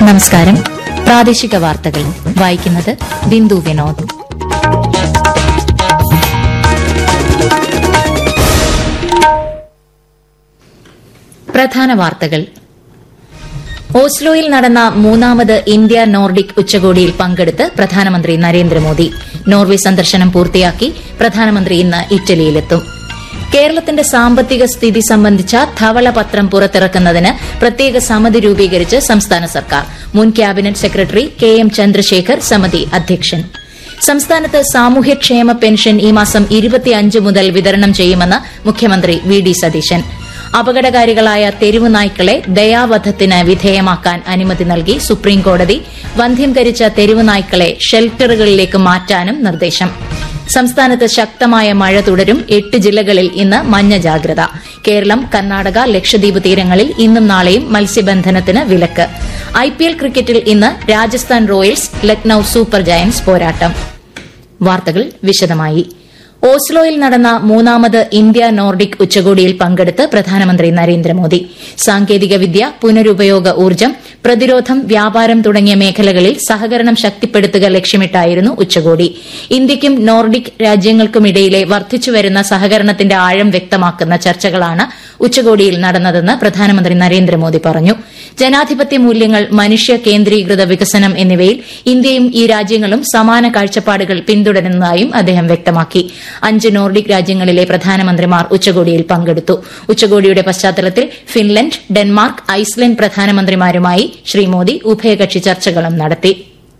നമസ്കാരം പ്രാദേശിക വാർത്തകൾ വായിക്കുന്നത് ബിന്ദു വിനോദ് പ്രധാന വാർത്തകൾ ഓസ്ലോയിൽ നടന്ന മൂന്നാമത് ഇന്ത്യ നോർഡിക് ഉച്ചകോടിയിൽ പങ്കെടുത്ത് പ്രധാനമന്ത്രി നരേന്ദ്രമോദി നോർവെ സന്ദർശനം പൂർത്തിയാക്കി പ്രധാനമന്ത്രി ഇന്ന് ഇറ്റലിയിലെത്തും കേരളത്തിന്റെ സാമ്പത്തിക സ്ഥിതി സംബന്ധിച്ച ധവളപത്രം പുറത്തിറക്കുന്നതിന് പ്രത്യേക സമിതി രൂപീകരിച്ച് സംസ്ഥാന സർക്കാർ മുൻ cabinet secretary K M Chandrasekhar സമിതി അധ്യക്ഷൻ സംസ്ഥാനത്ത് സാമൂഹ്യക്ഷേമ പെൻഷൻ ഈ മാസം ഇരുപത്തിയഞ്ച് മുതൽ വിതരണം ചെയ്യുമെന്ന് മുഖ്യമന്ത്രി വി ഡി സതീശൻ അപകടകാരികളായ തെരുവ് നായ്ക്കളെ ദയാവധത്തിന് വിധേയമാക്കാൻ അനുമതി നൽകി സുപ്രീംകോടതി വന്ധ്യംകരിച്ച തെരുവ് നായ്ക്കളെ ഷെൽട്ടറുകളിലേക്ക് മാറ്റാനും നിർദ്ദേശം സംസ്ഥാനത്ത് ശക്തമായ മഴ തുടരും എട്ട് ജില്ലകളിൽ ഇന്ന് മഞ്ഞ ജാഗ്രത കേരളം കർണാടക ലക്ഷദ്വീപ് തീരങ്ങളിൽ ഇന്നും നാളെയും മത്സ്യബന്ധനത്തിന് വിലക്ക് ഐപിഎൽ ക്രിക്കറ്റിൽ ഇന്ന് Rajasthan Royals Lucknow Super Giants പോരാട്ടം വാർത്തകൾ വിശദമായി ഓസ്ലോയിൽ നടന്ന മൂന്നാമത് ഇന്ത്യ നോർഡിക് ഉച്ചകോടിയിൽ പങ്കെടുത്ത് പ്രധാനമന്ത്രി നരേന്ദ്രമോദി സാങ്കേതികവിദ്യ പുനരുപയോഗ ഊർജ്ജം പ്രതിരോധം വ്യാപാരം തുടങ്ങിയ മേഖലകളിൽ സഹകരണം ശക്തിപ്പെടുത്തുക ലക്ഷ്യമിട്ടായിരുന്നു ഉച്ചകോടി ഇന്ത്യയ്ക്കും നോർഡിക് രാജ്യങ്ങൾക്കുമിടയിലെ വർദ്ധിച്ചുവരുന്ന സഹകരണത്തിന്റെ ആഴം വ്യക്തമാക്കുന്ന ചർച്ചകളാണ് ഉച്ചകോടിയിൽ നടന്നതെന്ന് പ്രധാനമന്ത്രി നരേന്ദ്രമോദി പറഞ്ഞു ജനാധിപത്യ മൂല്യങ്ങൾ മനുഷ്യ കേന്ദ്രീകൃത വികസനം എന്നിവയിൽ ഇന്ത്യയും ഈ രാജ്യങ്ങളും സമാന കാഴ്ചപ്പാടുകൾ പിന്തുടരുന്നതായും അദ്ദേഹം വ്യക്തമാക്കി അഞ്ച് നോർഡിക് രാജ്യങ്ങളിലെ പ്രധാനമന്ത്രിമാർ ഉച്ചകോടിയിൽ പങ്കെടുത്തു ഉച്ചകോടിയുടെ പശ്ചാത്തലത്തിൽ ഫിൻലൻഡ് ഡെൻമാർക്ക് ഐസ്ലൻഡ് പ്രധാനമന്ത്രിമാരുമായി ശ്രീ മോദി ഉഭയകക്ഷി ചർച്ചകളും നടത്തി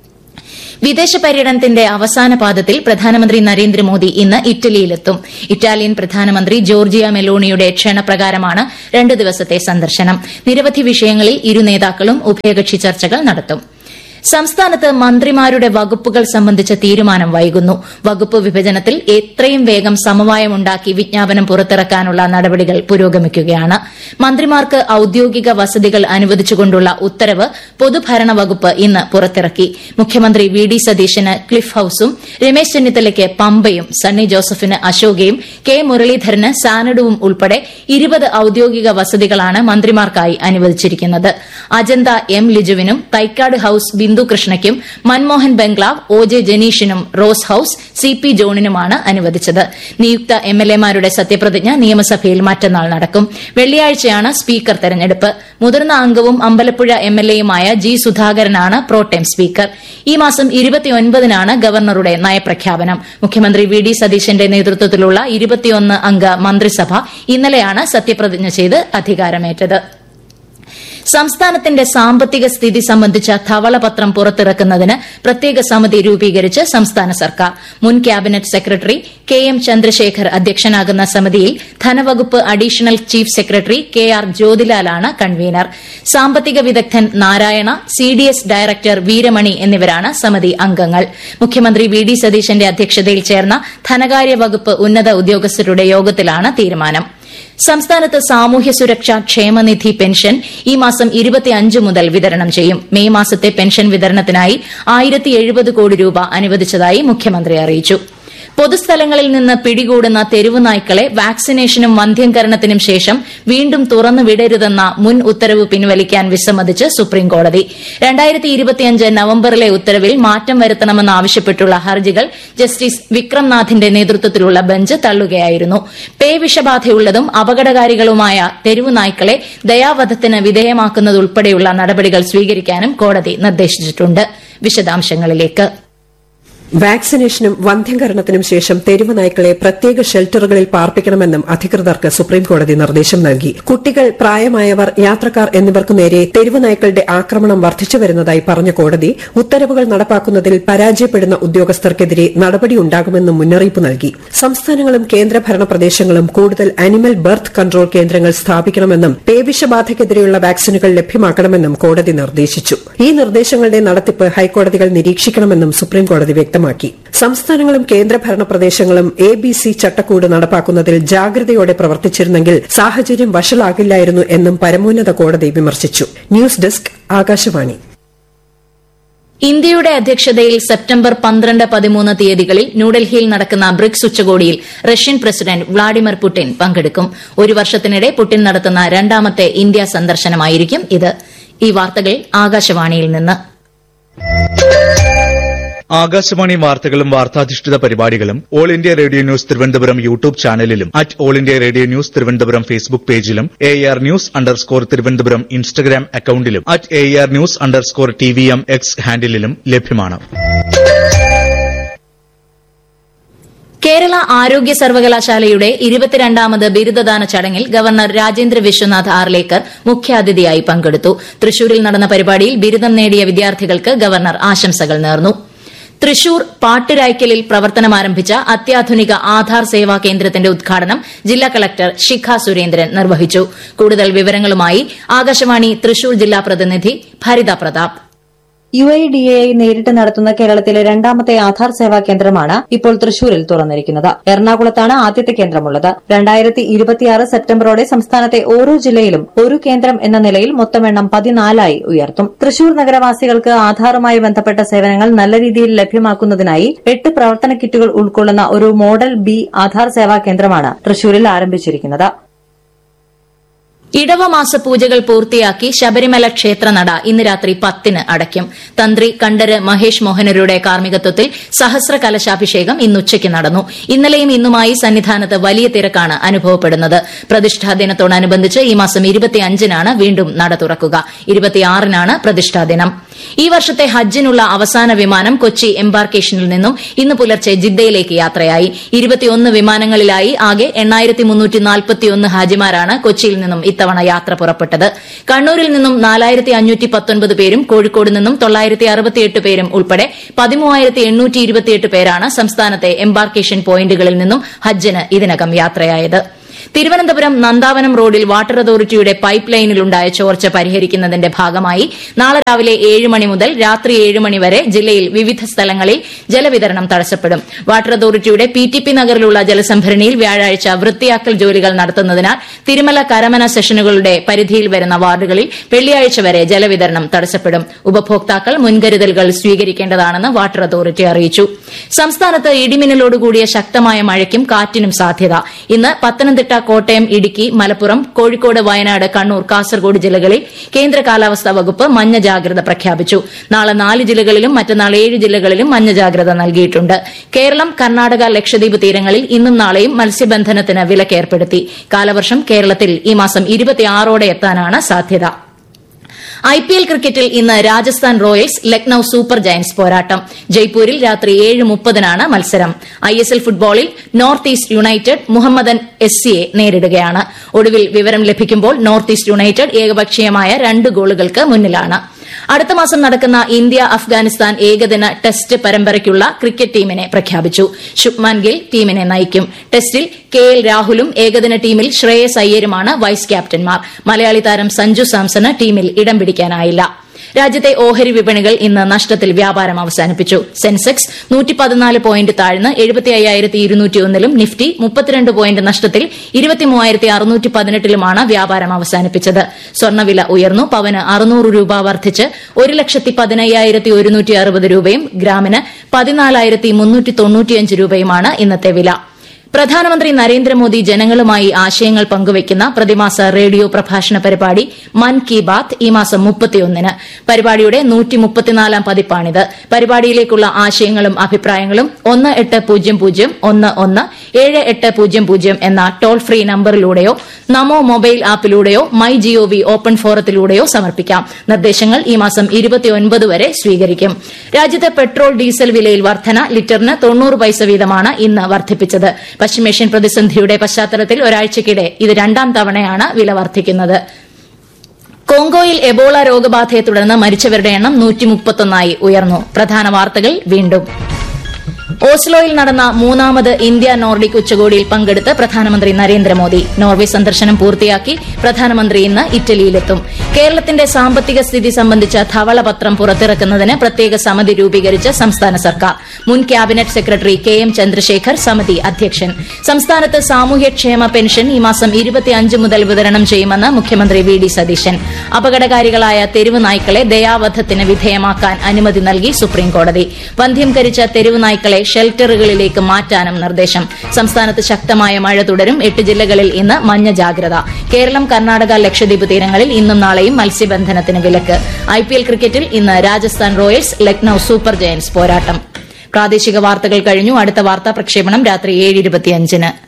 വിദേശ പര്യടനത്തിന്റെ അവസാന പാദത്തിൽ പ്രധാനമന്ത്രി നരേന്ദ്രമോദി ഇന്ന് ഇറ്റലിയിലെത്തും ഇറ്റാലിയൻ പ്രധാനമന്ത്രി ജോർജിയ മെലോണിയുടെ ക്ഷണപ്രകാരമാണ് രണ്ട് ദിവസത്തെ സന്ദർശനം നിരവധി വിഷയങ്ങളിൽ ഇരു നേതാക്കളും ഉഭയകക്ഷി ചർച്ചകൾ നടത്തും സംസ്ഥാനത്ത് മന്ത്രിമാരുടെ വകുപ്പുകൾ സംബന്ധിച്ച തീരുമാനം വൈകുന്നു വകുപ്പ് വിഭജനത്തിൽ എത്രയും വേഗം സമവായമുണ്ടാക്കി വിജ്ഞാപനം പുറത്തിറക്കാനുള്ള നടപടികൾ പുരോഗമിക്കുകയാണ് മന്ത്രിമാർക്ക് ഔദ്യോഗിക വസതികൾ അനുവദിച്ചുകൊണ്ടുള്ള ഉത്തരവ് പൊതുഭരണ വകുപ്പ് ഇന്ന് പുറത്തിറക്കി മുഖ്യമന്ത്രി വി ഡി സതീശന് ക്ലിഫ് ഹൌസും രമേശ് ചെന്നിത്തലയ്ക്ക് പമ്പയും സണ്ണി ജോസഫിന് അശോകയും കെ മുരളീധരന് സാനഡുവും ഉൾപ്പെടെ ഇരുപത് ഔദ്യോഗിക വസതികളാണ് മന്ത്രിമാർക്കായി അനുവദിച്ചിരിക്കുന്നത് അജന്ത എം ലിജുവിനും തൈക്കാട് ഹൌസ് ബിന്ദു കൃഷ്ണയ്ക്കും മൻമോഹൻ ബംഗ്ലാവ് ഒ ജെ ജനീഷിനും റോസ് ഹൌസ് സി പി ജോണിനുമാണ് അനുവദിച്ചത് നിയുക്ത എം എൽ എമാരുടെ സത്യപ്രതിജ്ഞ നിയമസഭയിൽ മറ്റന്നാൾ നടക്കും വെള്ളിയാഴ്ചയാണ് സ്പീക്കർ തെരഞ്ഞെടുപ്പ് മുതിർന്ന അംഗവും അമ്പലപ്പുഴ എം എൽ എയുമായ ജി സുധാകരനാണ് പ്രോട്ടേം സ്പീക്കർ ഈ മാസം ഇരുപത്തിയൊൻപതിനാണ് ഗവർണറുടെ നയപ്രഖ്യാപനം മുഖ്യമന്ത്രി വി ഡി സതീശന്റെ നേതൃത്വത്തിലുള്ള ഇരുപത്തിയൊന്ന് അംഗ മന്ത്രിസഭ ഇന്നലെയാണ് സത്യപ്രതിജ്ഞ ചെയ്ത് അധികാരമേറ്റത് സംസ്ഥാനത്തിന്റെ സാമ്പത്തിക സ്ഥിതി സംബന്ധിച്ച ധവളപത്രം പുറത്തിറക്കുന്നതിന് പ്രത്യേക സമിതി രൂപീകരിച്ച് സംസ്ഥാന സർക്കാർ മുൻ cabinet secretary K M Chandrasekhar അധ്യക്ഷനാകുന്ന സമിതിയിൽ ധനവകുപ്പ് additional chief secretary K R ജ്യോതിലാലാണ് കൺവീനർ സാമ്പത്തിക വിദഗ്ധൻ Narayana C D S director Veeramani എന്നിവരാണ് സമിതി അംഗങ്ങൾ മുഖ്യമന്ത്രി വി ഡി സതീശന്റെ അധ്യക്ഷതയിൽ ചേർന്ന ധനകാര്യ വകുപ്പ് ഉന്നത ഉദ്യോഗസ്ഥരുടെ യോഗത്തിലാണ് തീരുമാനം സംസ്ഥാനത്ത് സാമൂഹ്യ സുരക്ഷാ ക്ഷേമനിധി പെൻഷൻ ഈ മാസം ഇരുപത്തിയഞ്ച് മുതൽ വിതരണം ചെയ്യും മെയ് മാസത്തെ പെൻഷൻ വിതരണത്തിനായി ആയിരത്തി കോടി രൂപ അനുവദിച്ചതായി മുഖ്യമന്ത്രി അറിയിച്ചു പൊതുസ്ഥലങ്ങളിൽ നിന്ന് പിടികൂടുന്ന തെരുവ് നായ്ക്കളെ വാക്സിനേഷനും വന്ധ്യംകരണത്തിനും ശേഷം വീണ്ടും തുറന്നു വിടരുതെന്ന മുൻ ഉത്തരവ് പിൻവലിക്കാൻ വിസമ്മതിച്ച് സുപ്രീംകോടതി നവംബറിലെ ഉത്തരവിൽ മാറ്റം വരുത്തണമെന്നാവശ്യപ്പെട്ടുള്ള ഹർജികൾ ജസ്റ്റിസ് വിക്രംനാഥിന്റെ നേതൃത്വത്തിലുള്ള ബെഞ്ച് തള്ളുകയായിരുന്നു പേ വിഷബാധയുള്ളതും അപകടകാരികളുമായ തെരുവ് നായ്ക്കളെ ദയാവധത്തിന് വിധേയമാക്കുന്നതുൾപ്പെടെയുള്ള നടപടികൾ സ്വീകരിക്കാനും കോടതി നിർദ്ദേശിച്ചിട്ടുണ്ട് വിശദാംശങ്ങളിലേക്ക് വാക്സിനേഷനും വന്ധ്യംകരണത്തിനും ശേഷം തെരുവ് നായ്ക്കളെ പ്രത്യേക ഷെൽട്ടറുകളിൽ പാർപ്പിക്കണമെന്നും അധികൃതർക്ക് സുപ്രീംകോടതി നിർദ്ദേശം നൽകി കുട്ടികൾ പ്രായമായവർ യാത്രക്കാർ എന്നിവർക്കു നേരെ തെരുവ് നായ്ക്കളുടെ ആക്രമണം വർദ്ധിച്ചുവരുന്നതായി പറഞ്ഞ കോടതി ഉത്തരവുകൾ നടപ്പാക്കുന്നതിൽ പരാജയപ്പെടുന്ന ഉദ്യോഗസ്ഥർക്കെതിരെ നടപടിയുണ്ടാകുമെന്നും മുന്നറിയിപ്പ് നൽകി സംസ്ഥാനങ്ങളും കേന്ദ്രഭരണ പ്രദേശങ്ങളും കൂടുതൽ അനിമൽ ബർത്ത് കൺട്രോൾ കേന്ദ്രങ്ങൾ സ്ഥാപിക്കണമെന്നും പേവിഷബാധയ്ക്കെതിരെയുള്ള വാക്സിനുകൾ ലഭ്യമാക്കണമെന്നും കോടതി നിർദ്ദേശിച്ചു ഈ നിർദ്ദേശങ്ങളുടെ നടത്തിപ്പ് ഹൈക്കോടതികൾ നിരീക്ഷിക്കണമെന്നും സുപ്രീംകോടതി വ്യക്തമാക്കി വ്യക്തമാക്കി സംസ്ഥാനങ്ങളും കേന്ദ്രഭരണ പ്രദേശങ്ങളും എ ബി സി ചട്ടക്കൂട് നടപ്പാക്കുന്നതിൽ ജാഗ്രതയോടെ പ്രവർത്തിച്ചിരുന്നെങ്കിൽ സാഹചര്യം വഷളാകില്ലായിരുന്നു എന്നും പരമോന്നത കോടതി വിമർശിച്ചു ന്യൂസ് ഡെസ്ക് ആകാശവാണി ഇന്ത്യയുടെ അധ്യക്ഷതയിൽ സെപ്റ്റംബർ പന്ത്രണ്ട് പതിമൂന്ന് തീയതികളിൽ ന്യൂഡൽഹിയിൽ നടക്കുന്ന ബ്രിക്സ് ഉച്ചകോടിയിൽ റഷ്യൻ പ്രസിഡന്റ് വ്ളാഡിമിർ പുടിൻ പങ്കെടുക്കും ഒരു വർഷത്തിനിടെ പുടിൻ നടത്തുന്ന രണ്ടാമത്തെ ഇന്ത്യ സന്ദർശനമായിരിക്കും ഇത് ഈ വാർത്തകൾ ആകാശവാണിയിൽ നിന്ന് ആകാശവാണി വാർത്തകളും വാർത്താധിഷ്ഠിത പരിപാടികളും All India Radio News Thiruvananthapuram YouTube ചാനലിലും at All India Radio News Thiruvananthapuram Facebook പേജിലും A R News underscore Thiruvananthapuram Instagram അക്കൌണ്ടിലും at A R News underscore T V M X ഹാൻഡിലും ലഭ്യമാണ് കേരള ആരോഗ്യ സർവകലാശാലയുടെ ഇരുപത്തിരണ്ടാമത് ബിരുദദാന ചടങ്ങിൽ ഗവർണർ രാജേന്ദ്ര വിശ്വനാഥ് ആർലേക്കർ മുഖ്യാതിഥിയായി പങ്കെടുത്തു തൃശൂരിൽ നടന്ന പരിപാടിയിൽ ബിരുദം നേടിയ വിദ്യാർത്ഥികൾക്ക് ഗവർണർ ആശംസകൾ നേർന്നു തൃശൂർ പാട്ടുരായ്ക്കലിൽ പ്രവർത്തനമാരംഭിച്ച അത്യാധുനിക ആധാർ സേവാ കേന്ദ്രത്തിന്റെ ഉദ്ഘാടനം ജില്ലാ കളക്ടർ ശിഖ സുരേന്ദ്രൻ നിർവഹിച്ചു കൂടുതൽ വിവരങ്ങളുമായി ആകാശവാണി തൃശൂർ ജില്ലാ പ്രതിനിധി Bharitha Pratap U I D A നേരിട്ട് നടത്തുന്ന കേരളത്തിലെ രണ്ടാമത്തെ ആധാർ സേവാ കേന്ദ്രമാണ് ഇപ്പോൾ തൃശൂരിൽ തുറന്നിരിക്കുന്നത് എറണാകുളത്താണ് ആദ്യത്തെ കേന്ദ്രമുള്ളത് രണ്ടായിരത്തി ഇരുപത്തിയാറ് സെപ്റ്റംബറോടെ സംസ്ഥാനത്തെ ഓരോ ജില്ലയിലും ഒരു കേന്ദ്രം എന്ന നിലയിൽ മൊത്തം എണ്ണം പതിനാലായി ഉയർത്തും തൃശൂർ നഗരവാസികൾക്ക് ആധാറുമായി ബന്ധപ്പെട്ട സേവനങ്ങൾ നല്ല രീതിയിൽ ലഭ്യമാക്കുന്നതിനായി എട്ട് പ്രവർത്തന കിറ്റുകൾ ഉൾക്കൊള്ളുന്ന ഒരു മോഡൽ ബി ആധാർ സേവാ കേന്ദ്രമാണ് തൃശൂരിൽ ആരംഭിച്ചിരിക്കുന്നത് ഇടവമാസ പൂജകൾ പൂർത്തിയാക്കി ശബരിമല ക്ഷേത്രനട ഇന്ന് രാത്രി പത്തിന് അടയ്ക്കും തന്ത്രി കണ്ഠര് മഹേഷ് മോഹനരുടെ കാർമ്മികത്വത്തിൽ സഹസ്ര കലശാഭിഷേകം ഇന്ന് ഉച്ചയ്ക്ക് നടന്നു ഇന്നലെയും ഇന്നുമായി സന്നിധാനത്ത് വലിയ തിരക്കാണ് അനുഭവപ്പെടുന്നത് പ്രതിഷ്ഠാ ദിനത്തോടനുബന്ധിച്ച് ഈ മാസം ഇരുപത്തിയഞ്ചിനാണ് വീണ്ടും നട തുറക്കുക ഇരുപത്തിയാറിനാണ് പ്രതിഷ്ഠാ ദിനം ഈ വർഷത്തെ ഹജ്ജിനുള്ള അവസാന വിമാനം കൊച്ചി എംബാർക്കേഷനിൽ നിന്നും ഇന്ന് പുലർച്ചെ ജിദ്ദയിലേക്ക് യാത്രയായി ഇരുപത്തിയൊന്ന് വിമാനങ്ങളിലായി ആകെ എണ്ണായിരത്തി മുന്നൂറ്റി നാൽപ്പത്തിയൊന്ന് ഹാജിമാരാണ് കൊച്ചിയിൽ നിന്നും ഇത്തവണ യാത്ര പുറപ്പെട്ടത് കണ്ണൂരിൽ നിന്നും നാലായിരത്തി അഞ്ഞൂറ്റി പത്തൊൻപത് പേരും കോഴിക്കോട് നിന്നും തൊള്ളായിരത്തി അറുപത്തിയെട്ട് പേരും ഉൾപ്പെടെ പതിമൂവായിരത്തി എണ്ണൂറ്റി ഇരുപത്തിയെട്ട് പേരാണ് സംസ്ഥാനത്തെ എംബാർക്കേഷൻ പോയിന്റുകളിൽ നിന്നും ഹജ്ജിന് ഇതിനകം യാത്രയായത് തിരുവനന്തപുരം നന്ദാവനം റോഡിൽ വാട്ടർ അതോറിറ്റിയുടെ പൈപ്പ് ലൈനിലുണ്ടായ ചോർച്ച പരിഹരിക്കുന്നതിന്റെ ഭാഗമായി നാളെ രാവിലെ ഏഴ് മണി മുതൽ രാത്രി ഏഴ് മണി വരെ ജില്ലയിൽ വിവിധ സ്ഥലങ്ങളിൽ ജലവിതരണം തടസ്സപ്പെടും വാട്ടർ അതോറിറ്റിയുടെ പി ടി പി നഗറിലുള്ള ജലസംഭരണിയിൽ വ്യാഴാഴ്ച വൃത്തിയാക്കൽ ജോലികൾ നടത്തുന്നതിനാൽ തിരുമല കരമന സെഷനുകളുടെ പരിധിയിൽ വരുന്ന വാർഡുകളിൽ വെള്ളിയാഴ്ച വരെ ജലവിതരണം തടസ്സപ്പെടും ഉപഭോക്താക്കൾ മുൻകരുതലുകൾ സ്വീകരിക്കേണ്ടതാണെന്ന് വാട്ടർ അതോറിറ്റി അറിയിച്ചു സംസ്ഥാനത്ത് ഇടിമിന്നലോടുകൂടിയ ശക്തമായ മഴയ്ക്കും കാറ്റിനും സാധ്യത ഇന്ന് പത്തനംതിട്ട കോട്ടയം ഇടുക്കി മലപ്പുറം കോഴിക്കോട് വയനാട് കണ്ണൂർ കാസർഗോഡ് ജില്ലകളിൽ കേന്ദ്ര കാലാവസ്ഥാ വകുപ്പ് മഞ്ഞ ജാഗ്രത പ്രഖ്യാപിച്ചു നാളെ നാല് ജില്ലകളിലും മറ്റന്നാൾ ഏഴ് ജില്ലകളിലും മഞ്ഞ ജാഗ്രത നൽകിയിട്ടുണ്ട് കേരളം കർണാടക ലക്ഷദ്വീപ് തീരങ്ങളിൽ ഇന്നും നാളെയും മത്സ്യബന്ധനത്തിന് വിലക്കേർപ്പെടുത്തി കാലവർഷം കേരളത്തിൽ ഈ മാസം ഇരുപത്തിയാറോടെ എത്താനാണ് സാധ്യത ഐ പി എൽ ക്രിക്കറ്റിൽ ഇന്ന് Rajasthan Royals Lucknow Super Giants പോരാട്ടം ജയ്പൂരിൽ രാത്രി ഏഴ് മുപ്പതിനാണ് മത്സരം ഐ എസ് എൽ ഫുട്ബോളിൽ North East United Mohammedan S സിയെ നേരിടുകയാണ് ഒടുവിൽ വിവരം ലഭിക്കുമ്പോൾ നോർത്ത് ഈസ്റ്റ് യുണൈറ്റഡ് ഏകപക്ഷീയമായ രണ്ട് ഗോളുകൾക്ക് മുന്നിലാണ് അടുത്ത മാസം നടക്കുന്ന ഇന്ത്യ അഫ്ഗാനിസ്ഥാൻ ഏകദിന ടെസ്റ്റ് പരമ്പരയ്ക്കുള്ള ക്രിക്കറ്റ് ടീമിനെ പ്രഖ്യാപിച്ചു ശുഭ്മാൻ ഗിൽ ടീമിനെ നയിക്കും ടെസ്റ്റിൽ കെ എൽ രാഹുലും ഏകദിന ടീമിൽ ശ്രേയസ് അയ്യരുമാണ് വൈസ് ക്യാപ്റ്റന്മാർ മലയാളി താരം സഞ്ജു സാംസണ് ടീമിൽ ഇടം പിടിക്കാനായില്ല രാജ്യത്തെ ഓഹരി വിപണികൾ ഇന്ന് നഷ്ടത്തിൽ വ്യാപാരം അവസാനിപ്പിച്ചു സെൻസെക്സ് നൂറ്റി പതിനാല് പോയിന്റ് താഴ്ന്ന് എഴുപത്തി അയ്യായിരത്തി ഇരുന്നൂറ്റിയൊന്നിലും നിഫ്റ്റി മുപ്പത്തിരണ്ട് പോയിന്റ് നഷ്ടത്തിൽ ഇരുപത്തിമൂവായിരത്തി അറുന്നൂറ്റി പതിനെട്ടിലുമാണ് വ്യാപാരം അവസാനിപ്പിച്ചത് സ്വർണ്ണവില ഉയർന്നു പവന് അറുന്നൂറ് രൂപ വർദ്ധിച്ച് ഒരു ലക്ഷത്തി പതിനയ്യായിരത്തി ഒരുന്നൂറ്റി അറുപത് രൂപയും ഗ്രാമിന് പതിനാലായിരത്തി മുന്നൂറ്റി തൊണ്ണൂറ്റിയഞ്ച് രൂപയുമാണ് ഇന്നത്തെ വില പ്രധാനമന്ത്രി നരേന്ദ്രമോദി ജനങ്ങളുമായി ആശയങ്ങൾ പങ്കുവയ്ക്കുന്ന പ്രതിമാസ റേഡിയോ പ്രഭാഷണ പരിപാടി മൻ കി ബാത്ത് ഈ മാസം മുപ്പത്തിയൊന്നിന് പരിപാടിയുടെ നൂറ്റിമുപ്പത്തിനാലാം പതിപ്പാണിത് പരിപാടിയിലേക്കുള്ള ആശയങ്ങളും അഭിപ്രായങ്ങളും ഒന്ന് എട്ട് പൂജ്യം പൂജ്യം ഒന്ന് ഒന്ന് ഏഴ് എട്ട് പൂജ്യം പൂജ്യം എന്ന ടോൾ ഫ്രീ നമ്പറിലൂടെയോ നമോ മൊബൈൽ ആപ്പിലൂടെയോ മൈ ജിഒവി ഓപ്പൺ ഫോറത്തിലൂടെയോ സമർപ്പിക്കാം നിർദ്ദേശങ്ങൾ ഈ മാസം ഇരുപത്തിയൊൻപത് വരെ സ്വീകരിക്കും രാജ്യത്ത് പെട്രോൾ ഡീസൽ വിലയിൽ വർധന ലിറ്ററിന് തൊണ്ണൂറ് പൈസ വീതമാണ് ഇന്ന് വർദ്ധിപ്പിച്ചത് പശ്ചിമേഷ്യൻ പ്രതിസന്ധിയുടെ പശ്ചാത്തലത്തിൽ ഒരാഴ്ചയ്ക്കിടെ ഇത് രണ്ടാം തവണയാണ് വില വർദ്ധിക്കുന്നത് കോങ്കോയിൽ എബോള രോഗബാധയെ തുടർന്ന് മരിച്ചവരുടെ എണ്ണം നൂറ്റിമുപ്പത്തൊന്നായി ഉയർന്നു പ്രധാന വാർത്തകൾ വീണ്ടും ഓസ്ലോയിൽ നടന്ന മൂന്നാമത് ഇന്ത്യ നോർഡിക് ഉച്ചകോടിയിൽ പങ്കെടുത്ത് പ്രധാനമന്ത്രി നരേന്ദ്രമോദി നോർവെ സന്ദർശനം പൂർത്തിയാക്കി പ്രധാനമന്ത്രി ഇന്ന് ഇറ്റലിയിലെത്തും കേരളത്തിന്റെ സാമ്പത്തിക സ്ഥിതി സംബന്ധിച്ച ധവളപത്രം പുറത്തിറക്കുന്നതിന് പ്രത്യേക സമിതി രൂപീകരിച്ച് സംസ്ഥാന സർക്കാർ മുൻ cabinet secretary K M Chandrasekhar സമിതി അധ്യക്ഷൻ സംസ്ഥാനത്ത് സാമൂഹ്യക്ഷേമ പെൻഷൻ ഈ മാസം ഇരുപത്തിയഞ്ച് മുതൽ വിതരണം ചെയ്യുമെന്ന് മുഖ്യമന്ത്രി വി ഡി സതീശൻ അപകടകാരികളായ തെരുവ് നായ്ക്കളെ ദയാവധത്തിന് വിധേയമാക്കാൻ അനുമതി നൽകി സുപ്രീംകോടതി വന്ധ്യംകരിച്ച തെരുവ് നായ്ക്കളെ ഷെൽട്ടറുകളിലേക്ക് മാറ്റാനും നിർദ്ദേശം സംസ്ഥാനത്ത് ശക്തമായ മഴ തുടരും എട്ട് ജില്ലകളിൽ ഇന്ന് മഞ്ഞ ജാഗ്രത കേരളം കർണാടക ലക്ഷദ്വീപ് തീരങ്ങളിൽ ഇന്നും നാളെയും മത്സ്യബന്ധനത്തിന് വിലക്ക് ഐപിഎൽ ക്രിക്കറ്റിൽ ഇന്ന് Rajasthan Royals Lucknow Super Giants പോരാട്ടം പ്രാദേശിക വാർത്തകൾ കഴിഞ്ഞു അടുത്ത വാർത്താ പ്രക്ഷേപണം രാത്രി ഏഴ് ഇരുപത്തിയഞ്ചിന്